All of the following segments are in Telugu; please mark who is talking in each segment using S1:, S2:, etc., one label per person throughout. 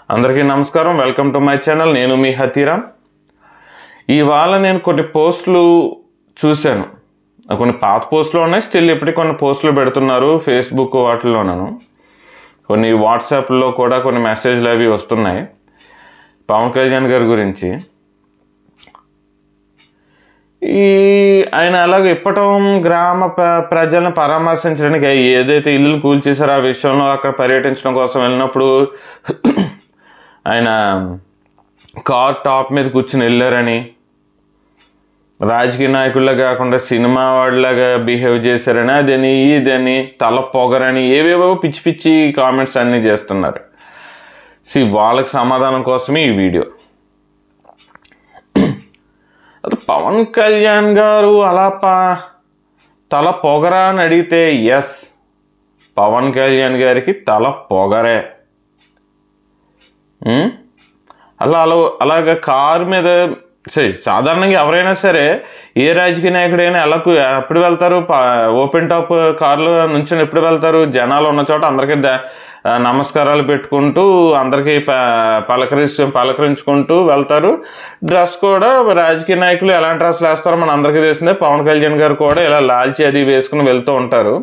S1: అందరికీ నమస్కారం వెల్కమ్ టు మై ఛానల్ నేను మీ హతీరామ్ ఇవాళ నేను కొన్ని పోస్టులు చూశాను కొన్ని పాత పోస్టులు ఉన్నాయి స్టిల్ ఇప్పటికి కొన్ని పోస్టులు పెడుతున్నారు ఫేస్బుక్ వాటిల్లోనూ కొన్ని వాట్సాప్లో కూడా కొన్ని మెసేజ్లు అవి వస్తున్నాయి పవన్ కళ్యాణ్ గారి గురించి ఈ ఆయన అలాగ ఇప్పటం గ్రామ ప్ర- ప్రజలను పరామర్శించడానికి ఏదైతే ఇల్లులు కూల్చేశారో ఆ విషయంలో అక్కడ పర్యటించడం కోసం వెళ్ళినప్పుడు ఆయన కార్ టాప్ మీద కూర్చుని వెళ్ళారని రాజకీయ నాయకుల్లా కాకుండా సినిమా వాళ్ళలాగా బిహేవ్ చేశారని అదని ఇదని తల పొగరని ఏవేవో పిచ్చి పిచ్చి కామెంట్స్ అన్నీ చేస్తున్నారు సి వాళ్ళకి సమాధానం కోసమే ఈ వీడియో అది పవన్ కళ్యాణ్ గారు అలా పా తల పొగరా అని అడిగితే ఎస్ పవన్ కళ్యాణ్ గారికి తల పొగరే ఉం? అలా అలా అలాగ కారు మీద సరే సాధారణంగా ఎవరైనా సరే ఏ రాజకీయ నాయకుడైనా ఎలా కు- ఎప్పుడు వెళ్తారు ప- ఓపెన్ టాప్ కార్లో నుంచి ఎప్పుడు వెళ్తారు జనాలు ఉన్న చోట అందరికీ ద- ఆ, నమస్కారాలు పెట్టుకుంటూ అందరికీ ప పలకరిస్తూ పలకరించుకుంటూ వెళ్తారు డ్రెస్ కూడా రాజకీయ నాయకులు ఎలాంటి డ్రెస్సులు వేస్తారో మన అందరికీ తెలిసిందే పవన్ కళ్యాణ్ గారు కూడా ఇలా లాల్చి అది వేసుకుని వెళ్తూ ఉంటారు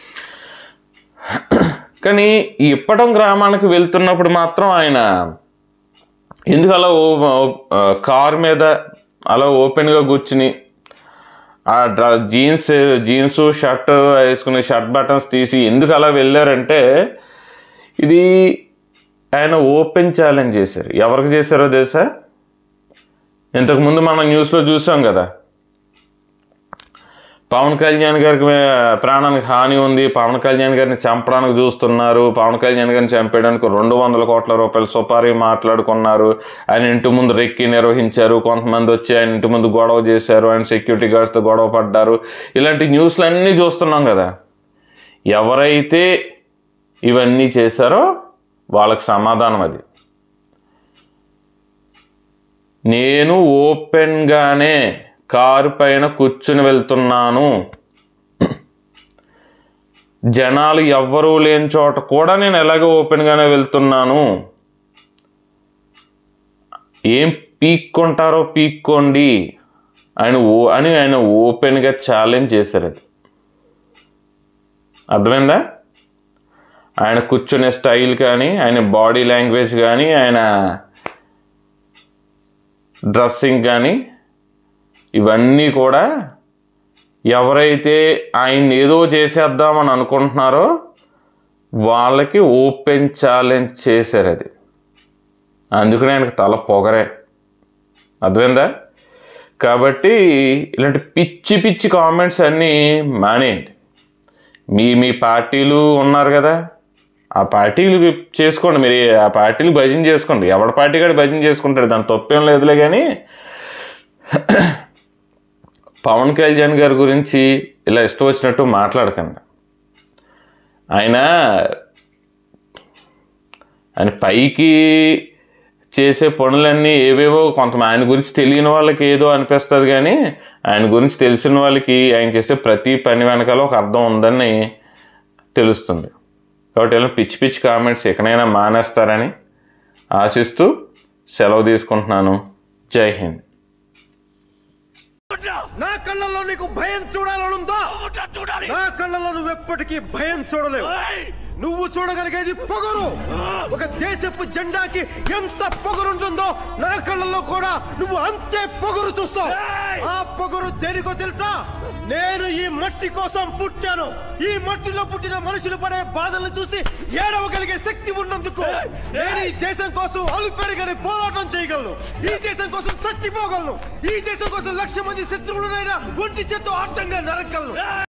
S1: కానీ ఈ ఇప్పటం గ్రామానికి వెళ్తున్నప్పుడు మాత్రం ఆయన ఎందుకు అలా ఓ ఓ- ఆ, కార్ మీద అలా ఓపెన్గా కూర్చుని ఆ డ్ర జీన్స్ జీన్స్ షర్ట్ వేసుకుని షర్ట్ బటన్స్ తీసి ఎందుకు అలా వెళ్ళారంటే ఇది ఆయన ఓపెన్ ఛాలెంజ్ చేశారు ఎవరికి చేశారో తెలుసా ఇంతకుముందు మనం న్యూస్లో చూసాం కదా పవన్ కళ్యాణ్ గారికి మే- ప్రాణానికి హాని ఉంది పవన్ కళ్యాణ్ గారిని చంపడానికి చూస్తున్నారు పవన్ కళ్యాణ్ గారిని చంపేయడానికి రెండు వందల కోట్ల రూపాయల సుపారీ మాట్లాడుకున్నారు ఆయన ఇంటి ముందు రెక్కి నిర్వహించారు కొంతమంది వచ్చి ఆయన ఇంటి ముందు గొడవ చేశారు ఆయన సెక్యూరిటీ గార్డ్స్తో గొడవ పడ్డారు ఇలాంటి న్యూస్లు అన్నీ చూస్తున్నాం కదా ఎవరైతే ఇవన్నీ చేశారో వాళ్ళకి సమాధానం అది నేను ఓపెన్గానే కారు పైన కూర్చుని వెళ్తున్నాను జనాలు ఎవ్వరూ లేని చోట కూడా నేను ఎలాగో ఓపెన్గానే వెళ్తున్నాను ఏం పీక్కుంటారో పీక్కోండి ఆయన ఓ అని ఆయన ఓపెన్గా ఛాలెంజ్ చేశారు అది అర్థమైందా ఆయన కూర్చునే స్టైల్ కానీ ఆయన బాడీ లాంగ్వేజ్ కానీ ఆయన డ్రెస్సింగ్ కానీ ఇవన్నీ కూడా ఎవరైతే ఆయన ఏదో చేసేద్దామని అనుకుంటున్నారో వాళ్ళకి ఓపెన్ ఛాలెంజ్ చేశారు అది అందుకని ఆయనకు తల పొగరే అర్థమైందా కాబట్టి ఇలాంటి పిచ్చి పిచ్చి కామెంట్స్ అన్నీ మానేయండి మీ మీ పార్టీలు ఉన్నారు కదా ఆ పార్టీలు చేసుకోండి మీరు ఆ పార్టీలు భజన చేసుకోండి ఎవడి పార్టీ కూడా భజన చేసుకుంటాడు దాని తప్పేం లేదులే కానీ పవన్ కళ్యాణ్ గారి గురించి ఇలా ఇష్టం వచ్చినట్టు మాట్లాడకండి ఆయన ఆయన పైకి చేసే పనులన్నీ ఏవేవో కొంత ఆయన గురించి తెలియని వాళ్ళకి ఏదో అనిపిస్తుంది కానీ ఆయన గురించి తెలిసిన వాళ్ళకి ఆయన చేసే ప్రతి పని వెనకాల ఒక అర్థం ఉందని తెలుస్తుంది కాబట్టి ఇలా పిచ్చి పిచ్చి కామెంట్స్ ఎక్కడైనా మానేస్తారని ఆశిస్తూ సెలవు తీసుకుంటున్నాను జై హింద్
S2: నా కళ్ళల్లో నీకు భయం చూడాలనుందా
S3: చూడాలి
S2: నా కళ్ళల్లో నువ్వు ఎప్పటికీ భయం చూడలేవు నువ్వు చూడగలిగేది పొగరు ఒక దేశపు జెండాకి ఎంత పొగరుంటుందో నా కళ్ళల్లో కూడా నువ్వు అంతే పొగరు చూస్తావు ఆ పొగరు దేనికో తెలుసా నేను ఈ మట్టి కోసం పుట్టాను ఈ మట్టిలో పుట్టిన మనుషులు పడే బాధలను చూసి ఏడవగలిగే శక్తి ఉన్నందుకు నేను ఈ దేశం కోసం అలుపెరగని పోరాటం చేయగలను ఈ దేశం కోసం చచ్చిపోగలను ఈ దేశం కోసం లక్ష మంది శత్రువులనైనా ఒంటి చేత్తో అడ్డంగా నరకగలను